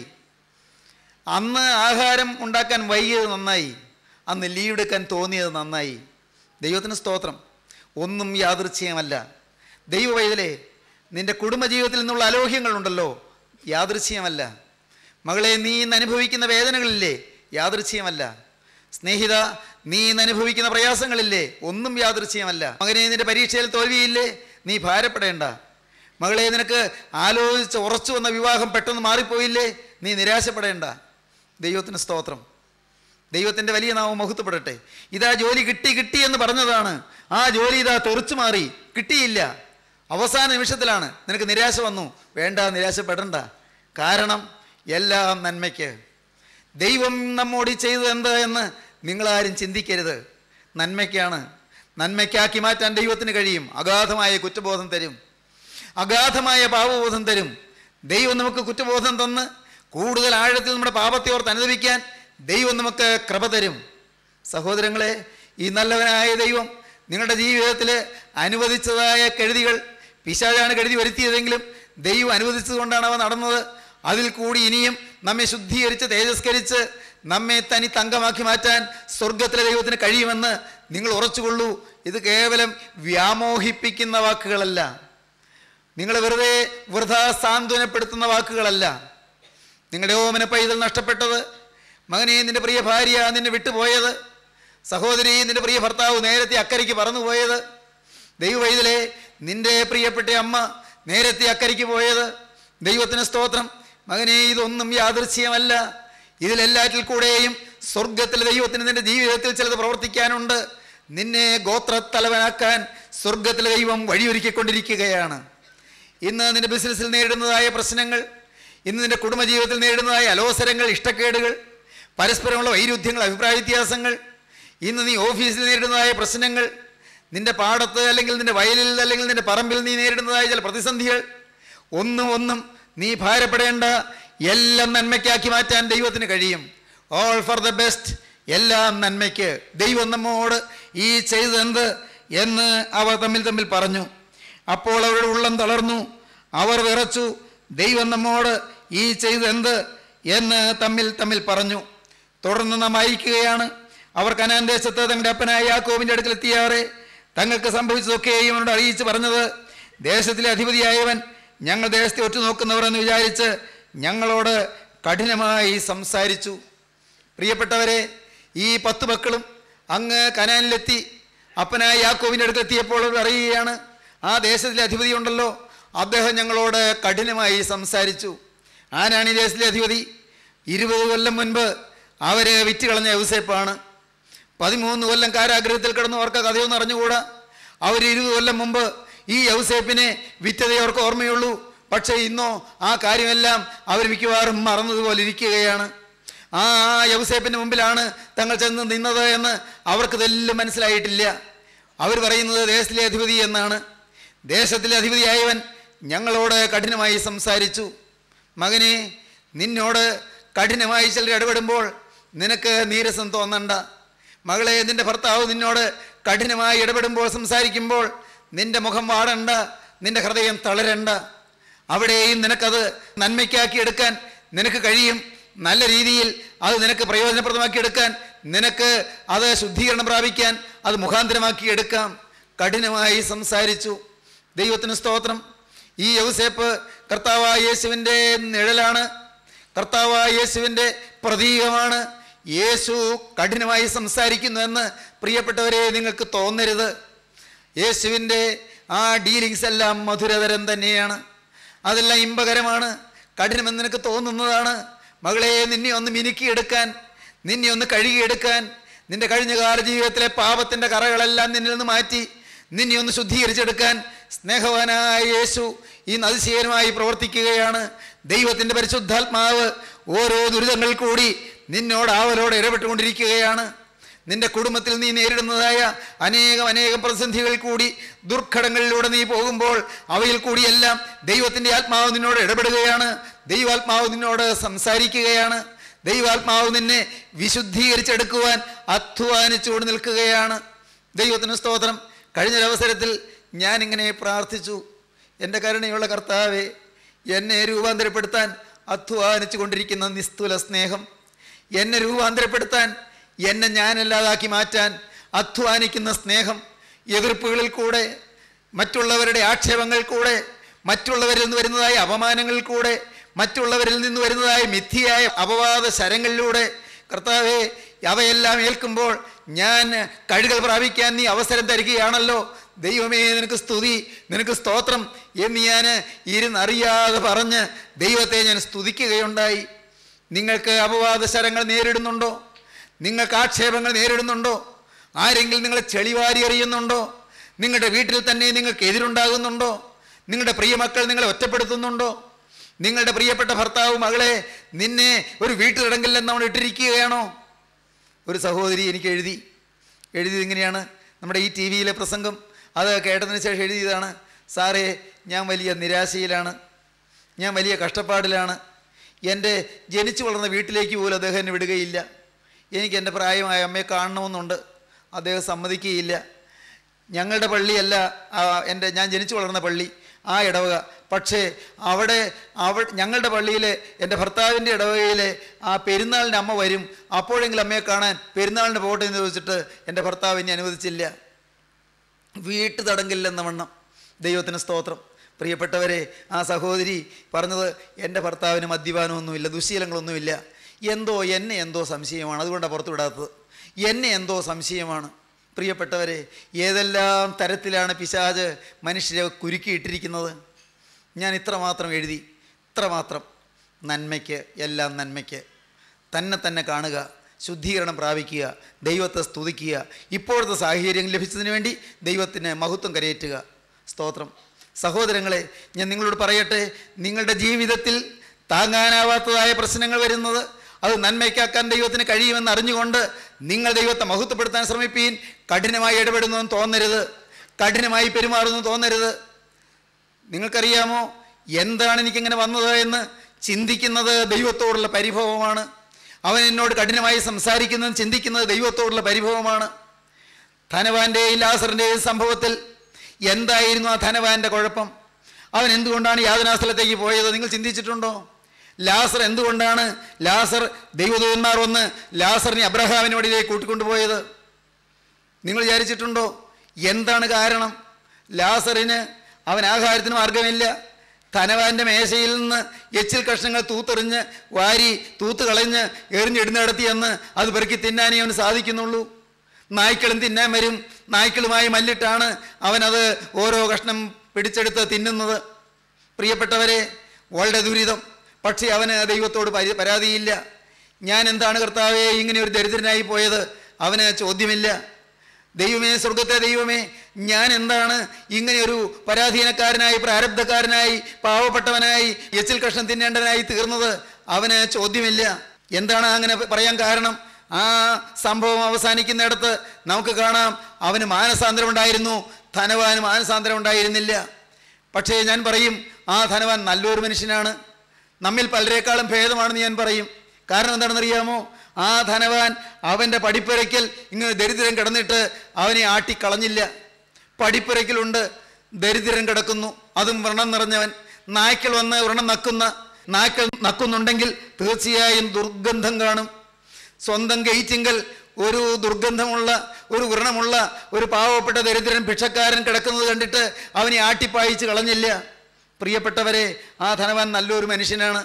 അന്ന് ആഹാരം ഉണ്ടാക്കാൻ വൈകിയത് നന്നായി അന്ന് ലീവ് എടുക്കാൻ തോന്നിയത് നന്നായി ദൈവത്തിന് സ്തോത്രം ഒന്നും യാദൃച്ഛികമല്ല ദൈവ വൈതലേ നിന്റെ കുടുംബജീവിതത്തിൽ നിന്നുള്ള അലോഹ്യങ്ങളുണ്ടല്ലോ യാദൃച്ഛികമല്ല മകളെ നീ ഇന്ന് അനുഭവിക്കുന്ന വേദനകളില്ലേ യാദൃച്ഛികമല്ല സ്നേഹിത നീ ഇന്ന് അനുഭവിക്കുന്ന പ്രയാസങ്ങളില്ലേ ഒന്നും യാദൃച്ഛികമല്ല മകനെ നിന്റെ പരീക്ഷയിൽ തോൽവിയില്ലേ നീ ഭാരപ്പെടേണ്ട മകളെ നിനക്ക് ആലോചിച്ച് ഉറച്ചു വന്ന വിവാഹം പെട്ടെന്ന് മാറിപ്പോയില്ലേ നീ നിരാശപ്പെടേണ്ട ദൈവത്തിന് സ്തോത്രം ദൈവത്തിൻ്റെ വലിയ നാമം മഹത്വപ്പെടട്ടെ ഇതാ ജോലി കിട്ടി കിട്ടി എന്ന് പറഞ്ഞതാണ് ആ ജോലി ഇതാ തെറിച്ചു മാറി കിട്ടിയില്ല അവസാന നിമിഷത്തിലാണ് നിനക്ക് നിരാശ വന്നു വേണ്ട നിരാശപ്പെടണ്ട കാരണം എല്ലാം നന്മയ്ക്ക് ദൈവം നമ്മോട് ഈ ചെയ്തത് എന്ത് എന്ന് നിങ്ങളാരും ചിന്തിക്കരുത് നന്മയ്ക്കാണ് നന്മയ്ക്കാക്കി മാറ്റാൻ ദൈവത്തിന് കഴിയും അഗാധമായ കുറ്റബോധം തരും അഗാധമായ പാപബോധം തരും ദൈവം നമുക്ക് കുറ്റബോധം തന്ന് കൂടുതൽ ആഴത്തിൽ നമ്മുടെ പാപത്തെ ഓർത്ത് അനുഭവിക്കാൻ ദൈവം നമുക്ക് കൃപ തരും സഹോദരങ്ങളെ ഈ നല്ലവനായ ദൈവം നിങ്ങളുടെ ജീവിതത്തിൽ അനുവദിച്ചതായ കെഴുതികൾ പിശാചാണ് കെഴുതി വരുത്തിയതെങ്കിലും ദൈവം അനുവദിച്ചതുകൊണ്ടാണ് അവ നടന്നത് അതിൽ കൂടി ഇനിയും നമ്മെ ശുദ്ധീകരിച്ച് തേജസ്കരിച്ച് നമ്മെ തനി തങ്കമാക്കി മാറ്റാൻ സ്വർഗത്തിലെ ദൈവത്തിന് കഴിയുമെന്ന് നിങ്ങൾ ഉറച്ചുകൊള്ളൂ ഇത് കേവലം വ്യാമോഹിപ്പിക്കുന്ന വാക്കുകളല്ല നിങ്ങൾ വെറുതെ വൃഥാ സാന്ത്വനപ്പെടുത്തുന്ന വാക്കുകളല്ല നിങ്ങളുടെ ഓമന പൈതൽ നഷ്ടപ്പെട്ടത് മകനെ നിന്റെ പ്രിയ ഭാര്യ നിന്നെ വിട്ടുപോയത് സഹോദരി നിന്റെ പ്രിയ ഭർത്താവ് നേരത്തെ അക്കരയ്ക്ക് പറന്നുപോയത് ദൈവവൈതലേ നിന്റെ പ്രിയപ്പെട്ട അമ്മ നേരത്തെ അക്കരയ്ക്ക് പോയത് ദൈവത്തിന് സ്തോത്രം മകനെ ഇതൊന്നും യാദൃശ്യമല്ല ഇതിലെല്ലാറ്റിൽ കൂടെയും സ്വർഗത്തിലെ ദൈവത്തിന് നിന്റെ ജീവിതത്തിൽ ചിലത് പ്രവർത്തിക്കാനുണ്ട് നിന്നെ ഗോത്രത്തലവനാക്കാൻ സ്വർഗത്തിലെ ദൈവം വഴിയൊരുക്കിക്കൊണ്ടിരിക്കുകയാണ് ഇന്ന് നിന്റെ ബിസിനസ്സിൽ നേരിടുന്നതായ പ്രശ്നങ്ങൾ ഇന്ന് നിന്റെ കുടുംബജീവിതത്തിൽ നേരിടുന്നതായ അലോസരങ്ങൾ ഇഷ്ടക്കേടുകൾ പരസ്പരമുള്ള വൈരുദ്ധ്യങ്ങൾ അഭിപ്രായ വ്യത്യാസങ്ങൾ ഇന്ന് നീ ഓഫീസിൽ നേരിടുന്നതായ പ്രശ്നങ്ങൾ നിന്റെ പാടത്ത് അല്ലെങ്കിൽ നിന്റെ വയലിൽ അല്ലെങ്കിൽ നിന്റെ പറമ്പിൽ നീ നേരിടുന്നതായ ചില പ്രതിസന്ധികൾ ഒന്നും ഒന്നും നീ ഭാരപ്പെടേണ്ട എല്ലാം നന്മയ്ക്കാക്കി മാറ്റാൻ ദൈവത്തിന് കഴിയും ഓൾ ഫോർ ദ ബെസ്റ്റ് എല്ലാം നന്മയ്ക്ക് ദൈവം നമ്മോട് ഈ ചെയ്തതെന്ത് എന്ന് അവർ തമ്മിൽ തമ്മിൽ പറഞ്ഞു അപ്പോൾ അവരുടെ ഉള്ളം തളർന്നു അവർ വിറച്ചു ദൈവം നമ്മോട് ഈ ചെയ്തെന്ത് എന്ന് തമ്മിൽ തമ്മിൽ പറഞ്ഞു തുടർന്ന് നാം അയക്കുകയാണ് അവർ കനാൻ ദേശത്ത് തങ്ങളുടെ അപ്പനായ യാക്കോബിൻ്റെ അടുക്കലെത്തിയാറെ തങ്ങൾക്ക് സംഭവിച്ചതൊക്കെയും അവനോട് അറിയിച്ച് പറഞ്ഞത് ദേശത്തിലെ അധിപതിയായവൻ ഞങ്ങൾ ദേശത്തെ ഒറ്റുനോക്കുന്നവർ എന്ന് വിചാരിച്ച് ഞങ്ങളോട് കഠിനമായി സംസാരിച്ചു പ്രിയപ്പെട്ടവരെ ഈ പത്ത് മക്കളും അങ്ങ് കനാനിലെത്തി അപ്പനായ യാക്കോവിൻ്റെ അടുത്തെത്തിയപ്പോൾ അവർ അറിയുകയാണ് ആ ദേശത്തിലെ അധിപതി ഉണ്ടല്ലോ അദ്ദേഹം ഞങ്ങളോട് കഠിനമായി സംസാരിച്ചു ആരാണ് ഈ ദേശത്തിലെ അധിപതി ഇരുപത് കൊല്ലം മുൻപ് അവരെ വിറ്റ് കളഞ്ഞ യൗസേപ്പാണ് പതിമൂന്ന് കൊല്ലം കാരാഗ്രഹത്തിൽ കിടന്നു അവർക്ക് കഥയൊന്നും അറിഞ്ഞുകൂടാ അവർ ഇരുപത് കൊല്ലം മുമ്പ് ഈ യൗസേപ്പിനെ വിറ്റതേ അവർക്ക് ഓർമ്മയുള്ളൂ പക്ഷേ ഇന്നോ ആ കാര്യമെല്ലാം അവർ മിക്കവാറും മറന്നതുപോലെ ഇരിക്കുകയാണ് ആ ആ യൗസേപ്പിൻ്റെ മുമ്പിലാണ് തങ്ങൾ ചെന്ന് നിന്നത് എന്ന് അവർക്കിതെല്ലാം മനസ്സിലായിട്ടില്ല അവർ പറയുന്നത് ദേശത്തിലെ അധിപതി എന്നാണ് ദേശത്തിലെ അധിപതിയായവൻ ഞങ്ങളോട് കഠിനമായി സംസാരിച്ചു മകനെ നിന്നോട് കഠിനമായി ചിലർ ഇടപെടുമ്പോൾ നിനക്ക് നീരസം തോന്നണ്ട മകളെ നിന്റെ ഭർത്താവ് നിന്നോട് കഠിനമായി ഇടപെടുമ്പോൾ സംസാരിക്കുമ്പോൾ നിന്റെ മുഖം വാടണ്ട നിന്റെ ഹൃദയം തളരണ്ട അവിടെയും നിനക്കത് നന്മയ്ക്കാക്കി എടുക്കാൻ നിനക്ക് കഴിയും നല്ല രീതിയിൽ അത് നിനക്ക് പ്രയോജനപ്രദമാക്കി എടുക്കാൻ നിനക്ക് അത് ശുദ്ധീകരണം പ്രാപിക്കാൻ അത് മുഖാന്തരമാക്കി എടുക്കാം കഠിനമായി സംസാരിച്ചു ദൈവത്തിന് സ്തോത്രം ഈ യൗസേപ്പ് കർത്താവായ യേശുവിൻ്റെ നിഴലാണ് കർത്താവായ യേശുവിൻ്റെ പ്രതീകമാണ് യേശു കഠിനമായി സംസാരിക്കുന്നു എന്ന് പ്രിയപ്പെട്ടവരെ നിങ്ങൾക്ക് തോന്നരുത് യേശുവിൻ്റെ ആ ഡീലിങ്സ് എല്ലാം മധുരതരം തന്നെയാണ് അതെല്ലാം ഇമ്പകരമാണ് കഠിനമെന്ന് നിനക്ക് തോന്നുന്നതാണ് മകളെ നിന്നെ ഒന്ന് മിനുക്കിയെടുക്കാൻ നിന്നെ ഒന്ന് കഴുകിയെടുക്കാൻ നിന്റെ കഴിഞ്ഞ കാല ജീവിതത്തിലെ പാപത്തിൻ്റെ കറകളെല്ലാം നിന്നിൽ നിന്ന് മാറ്റി നിന്നെ ഒന്ന് ശുദ്ധീകരിച്ചെടുക്കാൻ സ്നേഹവാനായ യേശു ഈ അതിശയനമായി പ്രവർത്തിക്കുകയാണ് ദൈവത്തിൻ്റെ പരിശുദ്ധാത്മാവ് ഓരോ ദുരിതങ്ങൾ കൂടി നിന്നോട് ആവലോടെ ഇടപെട്ടുകൊണ്ടിരിക്കുകയാണ് നിന്റെ കുടുംബത്തിൽ നീ നേരിടുന്നതായ അനേകം അനേകം പ്രതിസന്ധികൾ കൂടി ദുർഘടങ്ങളിലൂടെ നീ പോകുമ്പോൾ അവയിൽ കൂടിയെല്ലാം ദൈവത്തിൻ്റെ ആത്മാവ് നിന്നോട് ഇടപെടുകയാണ് ദൈവാത്മാവ് നിന്നോട് സംസാരിക്കുകയാണ് ദൈവാത്മാവ് നിന്നെ വിശുദ്ധീകരിച്ചെടുക്കുവാൻ അധ്വാനിച്ചുകൊണ്ട് നിൽക്കുകയാണ് ദൈവത്തിന് സ്തോത്രം കഴിഞ്ഞൊരവസരത്തിൽ ഞാനിങ്ങനെ പ്രാർത്ഥിച്ചു എൻ്റെ കരുണയുള്ള കർത്താവെ എന്നെ രൂപാന്തരപ്പെടുത്താൻ അധ്വാനിച്ചു കൊണ്ടിരിക്കുന്ന നിസ്തുല സ്നേഹം എന്നെ രൂപാന്തരപ്പെടുത്താൻ എന്നെ ഞാനല്ലാതാക്കി മാറ്റാൻ അധ്വാനിക്കുന്ന സ്നേഹം എതിർപ്പുകളിൽ കൂടെ മറ്റുള്ളവരുടെ ആക്ഷേപങ്ങൾ കൂടെ മറ്റുള്ളവരിൽ നിന്ന് വരുന്നതായ അപമാനങ്ങളിൽ കൂടെ മറ്റുള്ളവരിൽ നിന്ന് വരുന്നതായ മിഥ്യയായ അപവാദ ശരങ്ങളിലൂടെ കർത്താവെ അവയെല്ലാം ഏൽക്കുമ്പോൾ ഞാൻ കഴുകൾ പ്രാപിക്കാൻ നീ അവസരം തരികയാണല്ലോ ദൈവമേ നിനക്ക് സ്തുതി നിനക്ക് സ്തോത്രം എന്ന് ഞാൻ ഇരുന്നറിയാതെ പറഞ്ഞ് ദൈവത്തെ ഞാൻ സ്തുതിക്കുകയുണ്ടായി നിങ്ങൾക്ക് അപവാദ ശരങ്ങൾ നേരിടുന്നുണ്ടോ നിങ്ങൾക്ക് ആക്ഷേപങ്ങൾ നേരിടുന്നുണ്ടോ ആരെങ്കിലും നിങ്ങളെ ചെളിവാരി എറിയുന്നുണ്ടോ നിങ്ങളുടെ വീട്ടിൽ തന്നെ നിങ്ങൾക്ക് എതിരുണ്ടാകുന്നുണ്ടോ നിങ്ങളുടെ പ്രിയമക്കൾ നിങ്ങളെ ഒറ്റപ്പെടുത്തുന്നുണ്ടോ നിങ്ങളുടെ പ്രിയപ്പെട്ട ഭർത്താവ് മകളെ നിന്നെ ഒരു വീട്ടിലിടങ്ങില്ലെന്ന് നമ്മൾ ഇട്ടിരിക്കുകയാണോ ഒരു സഹോദരി എനിക്ക് എഴുതി എഴുതിയത് ഇങ്ങനെയാണ് നമ്മുടെ ഈ ടി വിയിലെ പ്രസംഗം അത് കേട്ടതിന് ശേഷം എഴുതിയതാണ് സാറേ ഞാൻ വലിയ നിരാശയിലാണ് ഞാൻ വലിയ കഷ്ടപ്പാടിലാണ് എൻ്റെ ജനിച്ചു വളർന്ന വീട്ടിലേക്ക് പോലും അദ്ദേഹം എന്നെ വിടുകയില്ല എനിക്ക് എൻ്റെ പ്രായമായ അമ്മയെ കാണണമെന്നുണ്ട് അദ്ദേഹം സമ്മതിക്കുകയില്ല ഞങ്ങളുടെ പള്ളിയല്ല ആ, എൻ്റെ ഞാൻ ജനിച്ചു വളർന്ന പള്ളി ആ ഇടവക പക്ഷേ അവിടെ അവ ഞങ്ങളുടെ പള്ളിയിലെ എൻ്റെ ഭർത്താവിൻ്റെ ഇടവകയിലെ ആ പെരുന്നാളിൻ്റെ അമ്മ വരും അപ്പോഴെങ്കിലും അമ്മയെ കാണാൻ പെരുന്നാളിന് പോട്ടെ എന്ന് ചോദിച്ചിട്ട് എൻ്റെ ഭർത്താവ് എന്നെ അനുവദിച്ചില്ല വീട്ടു തടങ്കില്ലെന്ന വണ്ണം ദൈവത്തിന് സ്തോത്രം പ്രിയപ്പെട്ടവരെ ആ സഹോദരി പറഞ്ഞത് എൻ്റെ ഭർത്താവിന് മദ്യപാനമൊന്നുമില്ല ദുശീലങ്ങളൊന്നുമില്ല എന്തോ എന്നെ എന്തോ സംശയമാണ് അതുകൊണ്ടാണ് പുറത്തു വിടാത്തത് എന്നെ എന്തോ സംശയമാണ് പ്രിയപ്പെട്ടവരെ ഏതെല്ലാം തരത്തിലാണ് പിശാജ് മനുഷ്യരെ കുരുക്കിയിട്ടിരിക്കുന്നത് ഞാൻ ഇത്രമാത്രം എഴുതി ഇത്രമാത്രം നന്മയ്ക്ക് എല്ലാം നന്മയ്ക്ക് തന്നെ തന്നെ കാണുക ശുദ്ധീകരണം പ്രാപിക്കുക ദൈവത്തെ സ്തുതിക്കുക ഇപ്പോഴത്തെ സാഹചര്യം ലഭിച്ചതിന് വേണ്ടി ദൈവത്തിന് മഹത്വം കരയേറ്റുക സ്തോത്രം സഹോദരങ്ങളെ ഞാൻ നിങ്ങളോട് പറയട്ടെ നിങ്ങളുടെ ജീവിതത്തിൽ താങ്ങാനാവാത്തതായ പ്രശ്നങ്ങൾ വരുന്നത് അത് നന്മയ്ക്കാക്കാൻ ദൈവത്തിന് കഴിയുമെന്ന് അറിഞ്ഞുകൊണ്ട് നിങ്ങൾ ദൈവത്തെ മഹത്വപ്പെടുത്താൻ ശ്രമിപ്പീൻ കഠിനമായി ഇടപെടുന്നതെന്ന് തോന്നരുത് കഠിനമായി പെരുമാറുന്നു തോന്നരുത് നിങ്ങൾക്കറിയാമോ എന്താണ് എനിക്കിങ്ങനെ വന്നത് എന്ന് ചിന്തിക്കുന്നത് ദൈവത്തോടുള്ള പരിഭവമാണ് അവൻ എന്നോട് കഠിനമായി സംസാരിക്കുന്നത് ചിന്തിക്കുന്നത് ദൈവത്തോടുള്ള പരിഭവമാണ് ധനവാന്റെയും ലാസറിൻ്റെയും സംഭവത്തിൽ എന്തായിരുന്നു ആ ധനവാന്റെ കുഴപ്പം അവൻ എന്തുകൊണ്ടാണ് യാതനാസ്ഥലത്തേക്ക് പോയത് നിങ്ങൾ ചിന്തിച്ചിട്ടുണ്ടോ ലാസർ എന്തുകൊണ്ടാണ് ലാസർ ദൈവദൂതന്മാർ വന്ന് ലാസറിനെ അബ്രഹാമിനോടിലേക്ക് കൂട്ടിക്കൊണ്ടുപോയത് നിങ്ങൾ വിചാരിച്ചിട്ടുണ്ടോ എന്താണ് കാരണം ലാസറിന് അവൻ ആഹാരത്തിന് മാർഗമില്ല ധനവാന്റെ മേശയിൽ നിന്ന് എച്ചിൽ കഷ്ണങ്ങൾ തൂത്തെറിഞ്ഞ് വാരി തൂത്ത് കളഞ്ഞ് എറിഞ്ഞിടുന്നിടത്തി എന്ന് അത് പെറുക്കി തിന്നാനേ അവന് സാധിക്കുന്നുള്ളൂ നായ്ക്കളും തിന്നാൻ വരും നായ്ക്കളുമായി മല്ലിട്ടാണ് അവനത് ഓരോ കഷ്ണം പിടിച്ചെടുത്ത് തിന്നുന്നത് പ്രിയപ്പെട്ടവരെ വളരെ ദുരിതം പക്ഷേ അവന് ദൈവത്തോട് പരി- പരാതിയില്ല ഞാൻ എന്താണ് കർത്താവേ ഇങ്ങനെ ഒരു ദരിദ്രനായി പോയത് അവന് ചോദ്യമില്ല ദൈവമേ സ്വർഗത്തെ ദൈവമേ ഞാൻ എന്താണ് ഇങ്ങനെ ഒരു പരാധീനക്കാരനായി പ്രാരബ്ധക്കാരനായി പാവപ്പെട്ടവനായി എച്ചിൽ കഷ്ണം തിന്നേണ്ടവനായി തീർന്നത് അവന് ചോദ്യമില്ല എന്താണ് അങ്ങനെ പറയാൻ കാരണം ആ സംഭവം അവസാനിക്കുന്നിടത്ത് നമുക്ക് കാണാം അവന് മാനസാന്തരം ഉണ്ടായിരുന്നു ധനവാന് മാനസാന്തരം ഉണ്ടായിരുന്നില്ല പക്ഷേ ഞാൻ പറയും ആ ധനവാൻ നല്ലൊരു മനുഷ്യനാണ് നമ്മിൽ പലരെക്കാളും ഭേദമാണെന്ന് ഞാൻ പറയും കാരണം എന്താണെന്നറിയാമോ ആ ധനവാൻ അവൻ്റെ പടിപ്പുരയ്ക്കൽ ഇങ്ങനെ ദരിദ്രൻ കിടന്നിട്ട് അവനെ ആട്ടിക്കളഞ്ഞില്ല പടിപ്പുരയ്ക്കലുണ്ട് ദരിദ്രൻ കിടക്കുന്നു അതും വ്രണം നിറഞ്ഞവൻ നായ്ക്കൾ വന്ന് വ്രണം നക്കുന്ന നായ്ക്കൾ നക്കുന്നുണ്ടെങ്കിൽ തീർച്ചയായും ദുർഗന്ധം കാണും സ്വന്തം ഗേറ്റിങ്കൽ ഒരു ദുർഗന്ധമുള്ള ഒരു വ്രണമുള്ള ഒരു പാവപ്പെട്ട ദരിദ്രൻ ഭിക്ഷക്കാരൻ കിടക്കുന്നത് കണ്ടിട്ട് അവനെ ആട്ടിപ്പായിച്ച് കളഞ്ഞില്ല പ്രിയപ്പെട്ടവരെ ആ ധനവാൻ നല്ലൊരു മനുഷ്യനാണ്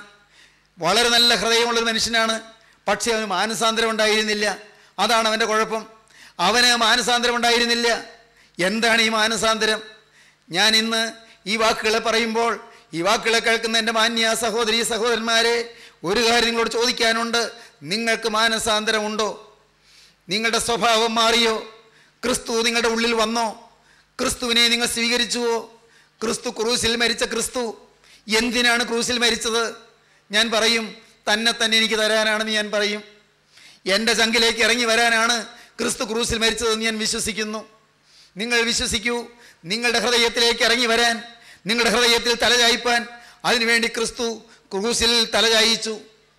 വളരെ നല്ല ഹൃദയമുള്ളൊരു മനുഷ്യനാണ് പക്ഷേ അവന് മാനസാന്തരം ഉണ്ടായിരുന്നില്ല അതാണ് അവൻ്റെ കുഴപ്പം അവന് മാനസാന്തരം ഉണ്ടായിരുന്നില്ല എന്താണ് ഈ മാനസാന്തരം ഞാൻ ഇന്ന് ഈ വാക്കുകളെ പറയുമ്പോൾ ഈ വാക്കുകളെ കേൾക്കുന്ന എൻ്റെ മാന്യ സഹോദരി സഹോദരന്മാരെ ഒരു കാര്യം നിങ്ങളോട് ചോദിക്കാനുണ്ട് നിങ്ങൾക്ക് മാനസാന്തരമുണ്ടോ നിങ്ങളുടെ സ്വഭാവം മാറിയോ ക്രിസ്തു നിങ്ങളുടെ ഉള്ളിൽ വന്നോ ക്രിസ്തുവിനെ നിങ്ങൾ സ്വീകരിച്ചുവോ ക്രിസ്തു ക്രൂസിൽ മരിച്ച ക്രിസ്തു എന്തിനാണ് ക്രൂസിൽ മരിച്ചത് ഞാൻ പറയും തന്നെ തന്നെ എനിക്ക് തരാനാണെന്ന് ഞാൻ പറയും എൻ്റെ ചങ്കിലേക്ക് ഇറങ്ങി വരാനാണ് ക്രിസ്തു ക്രൂസിൽ മരിച്ചതെന്ന് ഞാൻ വിശ്വസിക്കുന്നു നിങ്ങൾ വിശ്വസിക്കൂ നിങ്ങളുടെ ഹൃദയത്തിലേക്ക് ഇറങ്ങി വരാൻ നിങ്ങളുടെ ഹൃദയത്തിൽ തലചായ്പാൻ അതിനുവേണ്ടി ക്രിസ്തു ക്രൂസിൽ തലചായിച്ചു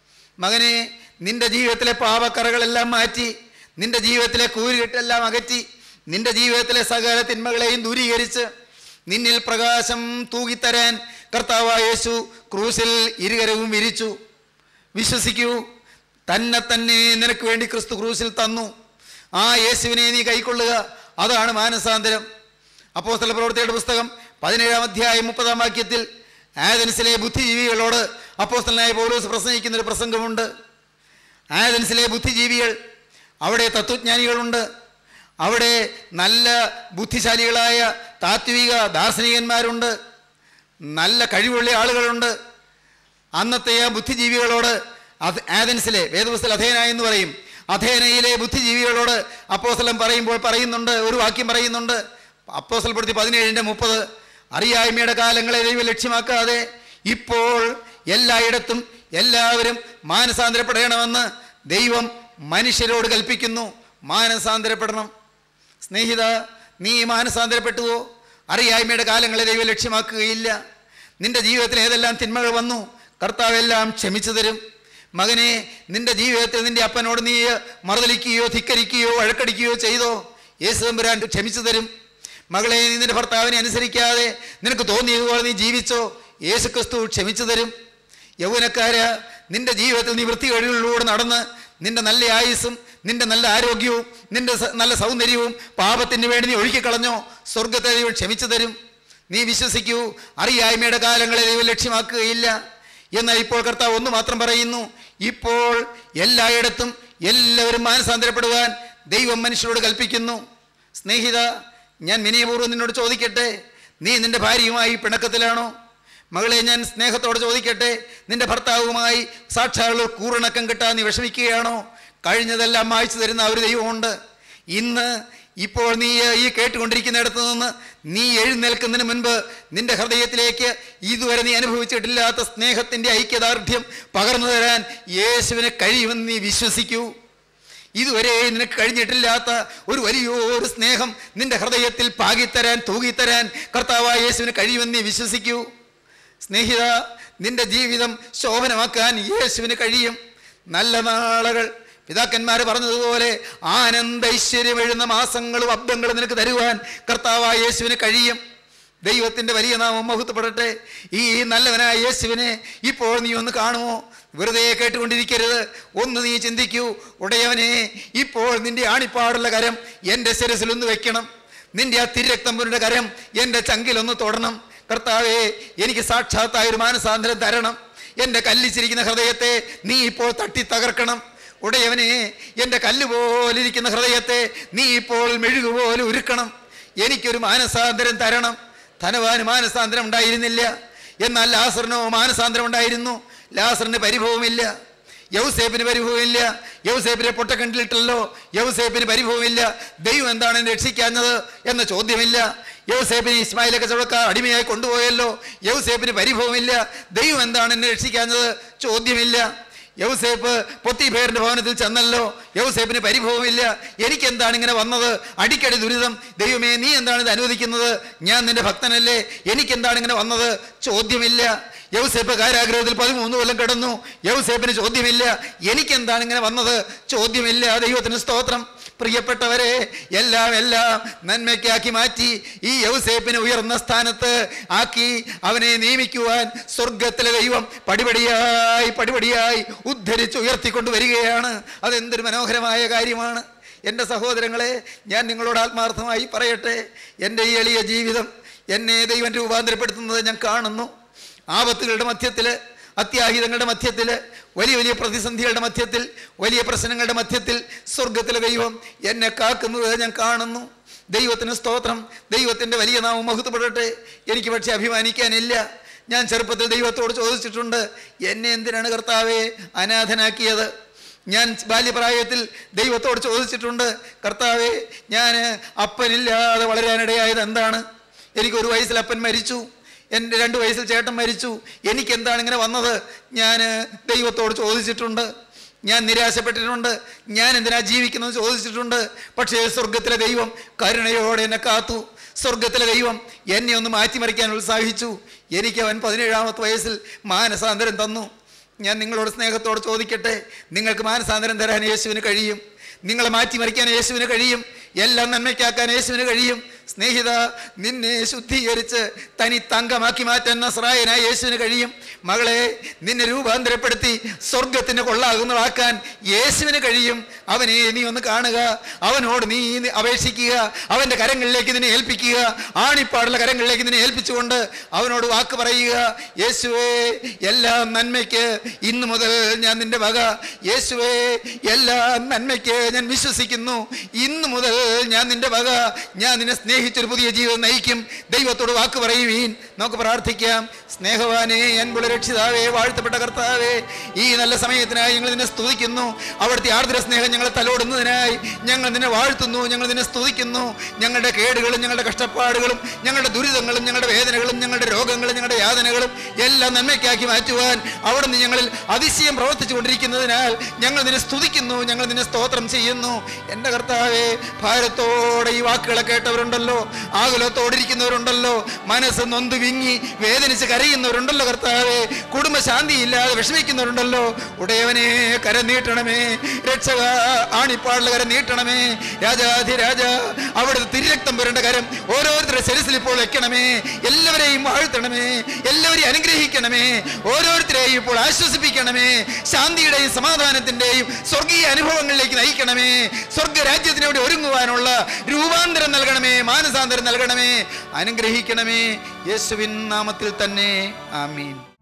മകനെ നിന്റെ ജീവിതത്തിലെ പാപക്കറകളെല്ലാം മാറ്റി നിന്റെ ജീവിതത്തിലെ കൂരുകെട്ടെല്ലാം അകറ്റി നിന്റെ ജീവിതത്തിലെ സകല തിന്മകളെയും ദൂരീകരിച്ച് നിന്നിൽ പ്രകാശം തൂകിത്തരാൻ കർത്താവായ യേശു ക്രൂശിൽ ഇരുകരവും വിരിച്ചു വിശ്വസിക്കൂ തന്നെ തന്നെ നിനക്ക് വേണ്ടി ക്രിസ്തു ക്രൂശിൽ തന്നു ആ യേശുവിനെ നീ കൈക്കൊള്ളുക അതാണ് മാനസാന്തരം അപ്പോസ്തല പ്രവൃത്തിയുടെ പുസ്തകം പതിനേഴാം അധ്യായം മുപ്പതാം വാക്യത്തിൽ ആഥൻസിലെ ബുദ്ധിജീവികളോട് അപ്പോസ്തലനായ പൗലോസ് പ്രസംഗിക്കുന്ന ഒരു പ്രസംഗമുണ്ട് ആഥൻസിലെ ബുദ്ധിജീവികൾ അവിടെ തത്വജ്ഞാനികളുണ്ട് അവിടെ നല്ല ബുദ്ധിശാലികളായ താത്വിക ദാർശനികന്മാരുണ്ട് നല്ല കഴിവുള്ള ആളുകളുണ്ട് അന്നത്തെ ആ ബുദ്ധിജീവികളോട് അത് ആഥൻസിലെ വേദപുസ്തക അധേന എന്ന് പറയും അധേനയിലെ ബുദ്ധിജീവികളോട് അപ്പോസ്തലം പറയുമ്പോൾ പറയുന്നുണ്ട് ഒരു വാക്യം പറയുന്നുണ്ട് അപ്പോസ്തലപ്പെടുത്തി പതിനേഴിൻ്റെ മുപ്പത് അറിയായ്മയുടെ കാലങ്ങളെ ദൈവം ലക്ഷ്യമാക്കാതെ ഇപ്പോൾ എല്ലായിടത്തും എല്ലാവരും മാനസാന്തരപ്പെടണമെന്ന് ദൈവം മനുഷ്യരോട് കൽപ്പിക്കുന്നു മാനസാന്തരപ്പെടണം സ്നേഹിത നീ മാനസാന്തരപ്പെട്ടുവോ അറിയായ്മയുടെ കാലങ്ങളെ ദൈവം ലക്ഷ്യമാക്കുകയില്ല നിന്റെ ജീവിതത്തിൽ ഏതെല്ലാം തിന്മകൾ വന്നു കർത്താവെല്ലാം ക്ഷമിച്ചു തരും മകനെ നിന്റെ ജീവിതത്തിൽ നിന്റെ അപ്പനോട് നീ മറുതലിക്കുകയോ ധിക്കരിക്കുകയോ വഴക്കടിക്കുകയോ ചെയ്തോ യേശു തമ്പുരാൻ ക്ഷമിച്ചു തരും മകളെ നീ നിന്റെ ഭർത്താവിനെ അനുസരിക്കാതെ നിനക്ക് തോന്നിയതുപോലെ നീ ജീവിച്ചോ യേശു ക്രിസ്തു ക്ഷമിച്ചു തരും യൗവനക്കാര നിന്റെ ജീവിതത്തിൽ നീ വൃത്തികളിലൂടെ നടന്ന് നിന്റെ നല്ല ആയുസ്സും നിന്റെ നല്ല ആരോഗ്യവും നിന്റെ സ- നല്ല സൗന്ദര്യവും പാപത്തിന് വേണ്ടി നീ ഒഴുക്കിക്കളഞ്ഞോ സ്വർഗത്തെ ദൈവം ക്ഷമിച്ചു തരും നീ വിശ്വസിക്കൂ അറിയായ്മയുടെ കാലങ്ങളെ ദൈവം ലക്ഷ്യമാക്കുകയില്ല എന്നാൽ ഇപ്പോൾ കർത്താവ് ഒന്ന് മാത്രം പറയുന്നു ഇപ്പോൾ എല്ലായിടത്തും എല്ലാവരും മാനസാന്തരപ്പെടുവാൻ ദൈവം മനുഷ്യരോട് കൽപ്പിക്കുന്നു സ്നേഹിത ഞാൻ വിനയപൂർവ്വം നിന്നോട് ചോദിക്കട്ടെ നീ നിന്റെ ഭാര്യയുമായി പിണക്കത്തിലാണോ മകളെ ഞാൻ സ്നേഹത്തോടെ ചോദിക്കട്ടെ നിന്റെ ഭർത്താവുമായി സാക്ഷാൽ കൂറിണക്കം കിട്ടാൻ നീ വിഷമിക്കുകയാണോ കഴിഞ്ഞതെല്ലാം മായ്ച്ചു തരുന്ന ആ ഒരു ദൈവമുണ്ട് ഇന്ന് ഇപ്പോൾ നീ ഈ കേട്ടുകൊണ്ടിരിക്കുന്നിടത്ത് നിന്ന് നീ എഴുന്നേൽക്കുന്നതിന് മുൻപ് നിന്റെ ഹൃദയത്തിലേക്ക് ഇതുവരെ നീ അനുഭവിച്ചിട്ടില്ലാത്ത സ്നേഹത്തിൻ്റെ ഐക്യദാർഢ്യം പകർന്നു തരാൻ യേശുവിന് കഴിയുമെന്ന് നീ വിശ്വസിക്കൂ ഇതുവരെ നിനക്ക് കഴിഞ്ഞിട്ടില്ലാത്ത ഒരു വലിയൊരു സ്നേഹം നിന്റെ ഹൃദയത്തിൽ പാകിത്തരാൻ തൂകിത്തരാൻ കർത്താവായ യേശുവിന് കഴിയുമെന്ന് നീ വിശ്വസിക്കൂ സ്നേഹിത നിന്റെ ജീവിതം ശോഭനമാക്കാൻ യേശുവിന് കഴിയും നല്ല നാളുകൾ പിതാക്കന്മാർ പറഞ്ഞതുപോലെ ആനന്ദ ഐശ്വര്യം എഴുന്ന മാസങ്ങളും അബ്ദങ്ങളും നിനക്ക് തരുവാൻ കർത്താവായ യേശുവിന് കഴിയും ദൈവത്തിൻ്റെ വലിയ നാമം മഹത്വപ്പെടട്ടെ ഈ നല്ലവനായ യേശുവിനെ ഇപ്പോൾ നീ ഒന്ന് കാണുമോ വെറുതെ കേട്ടുകൊണ്ടിരിക്കരുത് ഒന്ന് നീ ചിന്തിക്കൂ ഉടയവനെ ഇപ്പോൾ നിന്റെ ആണിപ്പാടുള്ള കരം എൻ്റെ ശിരസിലൊന്ന് വെക്കണം നിന്റെ ആ തിരക്തം പുരുടെ കരം എൻ്റെ ചങ്കിലൊന്ന് തൊടണം കർത്താവേ എനിക്ക് സാക്ഷാത്തായ ഒരു മാനസാന്തരം തരണം എൻ്റെ കല്ലിച്ചിരിക്കുന്ന ഹൃദയത്തെ നീ ഇപ്പോൾ തട്ടി തകർക്കണം ഉടയവനെ എൻ്റെ കല്ല് പോലിരിക്കുന്ന ഹൃദയത്തെ നീ ഇപ്പോൾ മെഴുകുപോലെ ഉരുക്കണം എനിക്കൊരു മാനസാന്തരം തരണം ധനവാന് മാനസാന്തരം ഉണ്ടായിരുന്നില്ല എന്നാൽ ലാസറിനോ മാനസാന്തരം ഉണ്ടായിരുന്നു ലാസറിന് പരിഭവമില്ല യൗസേപ്പിന് പരിഭവമില്ല യൗസേപ്പിനെ പൊട്ടക്കണ്ടിലിട്ടല്ലോ യൗസേപ്പിന് പരിഭവമില്ല ദൈവം എന്താണ് എന്നെ രക്ഷിക്കാഞ്ഞത് എന്ന ചോദ്യമില്ല യൗസേപ്പിന് ഇസ്മായിലൊക്കെ ചുഴക്കാർ അടിമയായി കൊണ്ടുപോയല്ലോ യൗസേപ്പിന് പരിഭവമില്ല ദൈവം എന്താണ് എന്നെ രക്ഷിക്കാഞ്ഞത് ചോദ്യമില്ല യൗസേപ്പ് പൊത്തിഫേറിന്റെ ഭവനത്തിൽ ചെന്നല്ലോ യൗസേപ്പിന് പരിഭവമില്ല എനിക്ക് എന്താണ് ഇങ്ങനെ വന്നത് അടിക്കടി ദുരിതം ദൈവമേ നീ എന്താണ് ഇത് അനുവദിക്കുന്നത് ഞാൻ നിന്റെ ഭക്തനല്ലേ എനിക്ക് എന്താണ് ഇങ്ങനെ വന്നത് ചോദ്യമില്ല യൗസേപ്പ് കാരാഗ്രഹത്തിൽ പതിമൂന്ന് കൊല്ലം കിടന്നു യൗസേപ്പിന് ചോദ്യമില്ല എനിക്ക് എന്താണ് ഇങ്ങനെ വന്നത് ചോദ്യമില്ല ദൈവത്തിന് സ്തോത്രം പ്രിയപ്പെട്ടവരെ എല്ലാം എല്ലാം നന്മയ്ക്കാക്കി മാറ്റി ഈ യൗസേപ്പിനെ ഉയർന്ന സ്ഥാനത്ത് ആക്കി അവനെ നിയമിക്കുവാൻ സ്വർഗത്തിലെ ദൈവം പടിപടിയായി പടിപടിയായി ഉദ്ധരിച്ച് ഉയർത്തിക്കൊണ്ട് വരികയാണ് അതെന്തൊരു മനോഹരമായ കാര്യമാണ് എൻ്റെ സഹോദരങ്ങളെ ഞാൻ നിങ്ങളോട് ആത്മാർത്ഥമായി പറയട്ടെ എൻ്റെ ഈ എളിയ ജീവിതം എന്നെ ദൈവം രൂപാന്തരപ്പെടുത്തുന്നത് ഞാൻ കാണുന്നു ആപത്തുകളുടെ മധ്യത്തിൽ അത്യാഹിതങ്ങളുടെ മധ്യത്തിൽ വലിയ വലിയ പ്രതിസന്ധികളുടെ മധ്യത്തിൽ വലിയ പ്രശ്നങ്ങളുടെ മധ്യത്തിൽ സ്വർഗത്തിലെ ദൈവം എന്നെ കാക്കുന്നത് ഞാൻ കാണുന്നു ദൈവത്തിന് സ്തോത്രം ദൈവത്തിൻ്റെ വലിയ നാമം മഹത്വപ്പെടട്ടെ എനിക്ക് പക്ഷേ അഭിമാനിക്കാനില്ല ഞാൻ ചെറുപ്പത്തിൽ ദൈവത്തോട് ചോദിച്ചിട്ടുണ്ട് എന്നെ എന്തിനാണ് കർത്താവെ അനാഥനാക്കിയത് ഞാൻ ബാല്യപ്രായത്തിൽ ദൈവത്തോട് ചോദിച്ചിട്ടുണ്ട് കർത്താവെ ഞാൻ അപ്പനില്ലാതെ വളരാനിടയായത് എന്താണ് എനിക്കൊരു വയസ്സിൽ അപ്പൻ മരിച്ചു എൻ്റെ രണ്ട് വയസ്സിൽ ചേട്ടൻ മരിച്ചു എനിക്ക് എന്താണ് ഇങ്ങനെ വന്നത് ഞാൻ ദൈവത്തോട് ചോദിച്ചിട്ടുണ്ട് ഞാൻ നിരാശപ്പെട്ടിട്ടുണ്ട് ഞാൻ എന്തിനാ ജീവിക്കുന്നത് ചോദിച്ചിട്ടുണ്ട് പക്ഷേ സ്വർഗത്തിലെ ദൈവം കരുണയോടെ എന്നെ കാത്തു സ്വർഗത്തിലെ ദൈവം എന്നെ ഒന്ന് മാറ്റിമറിക്കാൻ ഉത്സാഹിച്ചു എനിക്ക് അവൻ പതിനേഴാമത്തെ വയസ്സിൽ മാനസാന്തരം തന്നു ഞാൻ നിങ്ങളോട് സ്നേഹത്തോട് ചോദിക്കട്ടെ നിങ്ങൾക്ക് മാനസാന്തരം തരാൻ യേശുവിന് കഴിയും നിങ്ങളെ മാറ്റിമറിക്കാൻ യേശുവിന് കഴിയും എല്ലാം നന്മയ്ക്കാക്കാൻ യേശുവിന് കഴിയും സ്നേഹിത നിന്നെ ശുദ്ധീകരിച്ച് തനി തങ്കമാക്കി മാറ്റാൻ നസ്രായനായ യേശുവിന് കഴിയും മകളെ നിന്നെ രൂപാന്തരപ്പെടുത്തി സ്വർഗത്തിന് കൊള്ളാകുന്നതാക്കാൻ യേശുവിന് കഴിയും അവനെ നീ ഒന്ന് കാണുക അവനോട് നീ അപേക്ഷിക്കുക അവൻ്റെ കരങ്ങളിലേക്ക് നിന്നെ ഏൽപ്പിക്കുക ആണിപ്പാടുള്ള കരങ്ങളിലേക്ക് നിന്നെ ഏൽപ്പിച്ചുകൊണ്ട് അവനോട് വാക്ക് പറയുക യേശുവേ എല്ലാ നന്മയ്ക്ക് ഇന്നു മുതൽ ഞാൻ നിന്റെ വക യേശുവേ എല്ലാ നന്മയ്ക്ക് ഞാൻ വിശ്വസിക്കുന്നു ഇന്നു മുതൽ ഞാൻ നിന്റെ വക ഞാൻ നിന്നെ സ്നേഹിച്ചൊരു പുതിയ ജീവിതം നയിക്കും ദൈവത്തോട് വാക്ക് പറയുവീൻ നമുക്ക് പ്രാർത്ഥിക്കാം സ്നേഹവാനേ അൻപുള്ള രക്ഷിതാവേ വാഴ്ത്തപ്പെട്ട കർത്താവേ ഈ നല്ല സമയത്തിനായി ഞങ്ങൾ നിന്നെ സ്തുതിക്കുന്നു അവിടുത്തെ ആർദ്ര സ്നേഹം ഞങ്ങളെ തലോടുന്നതിനായി ഞങ്ങൾ നിന്നെ വാഴ്ത്തുന്നു ഞങ്ങൾ നിന്നെ സ്തുതിക്കുന്നു ഞങ്ങളുടെ കേടുകളും ഞങ്ങളുടെ കഷ്ടപ്പാടുകളും ഞങ്ങളുടെ ദുരിതങ്ങളും ഞങ്ങളുടെ വേദനകളും ഞങ്ങളുടെ രോഗങ്ങളും ഞങ്ങളുടെ യാതനകളും എല്ലാം നന്മയ്ക്കാക്കി മാറ്റുവാൻ അവിടുന്ന് ഞങ്ങളിൽ അതിശയം പ്രവർത്തിച്ചു കൊണ്ടിരിക്കുന്നതിനാൽ ഞങ്ങൾ നിന്നെ സ്തുതിക്കുന്നു ഞങ്ങൾ നിന്നെ സ്തോത്രം ചെയ്യുന്നു എൻ്റെ കർത്താവെ ഭാരത്തോടെ ഈ വാക്കുകളെ കേട്ടവരുണ്ടല്ലോ ആകുലത്തോടിരിക്കുന്നവരുണ്ടല്ലോ മനസ്സ് നൊന്ത് വിങ്ങി വേദനിച്ച് കരയുന്നവരുണ്ടല്ലോ കർത്താവെ കുടുംബശാന്തി ഇല്ലാതെ വിഷമിക്കുന്നവരുണ്ടല്ലോ ഉടയവനെ കര നീട്ടണമേ രക്ഷക ആണിപ്പാടുള്ള കര നീട്ടണമേ രാജാധിരാജ അവിടുത്തെ തിരുരക്തം പുരണ്ട കരം ഓരോരുത്തരുടെ ശരിസിൽ ഇപ്പോൾ വെക്കണമേ എല്ലാവരെയും വാഴ്ത്തണമേ എല്ലാവരെയും അനുഗ്രഹിക്കണമേ ഓരോരുത്തരെയും ഇപ്പോൾ ആശ്വസിപ്പിക്കണമേ ശാന്തിയുടെയും സമാധാനത്തിന്റെയും സ്വർഗീയ അനുഭവങ്ങളിലേക്ക് നയിക്കണമേ സ്വർഗരാജ്യത്തിന് വേണ്ടി ഒരുങ്ങുവാനുള്ള രൂപാന്തരം നൽകണമേ മാനസാന്തരം നൽകണമേ അനുഗ്രഹിക്കണമേ യേശുവിൻ നാമത്തിൽ തന്നെ ആമീൻ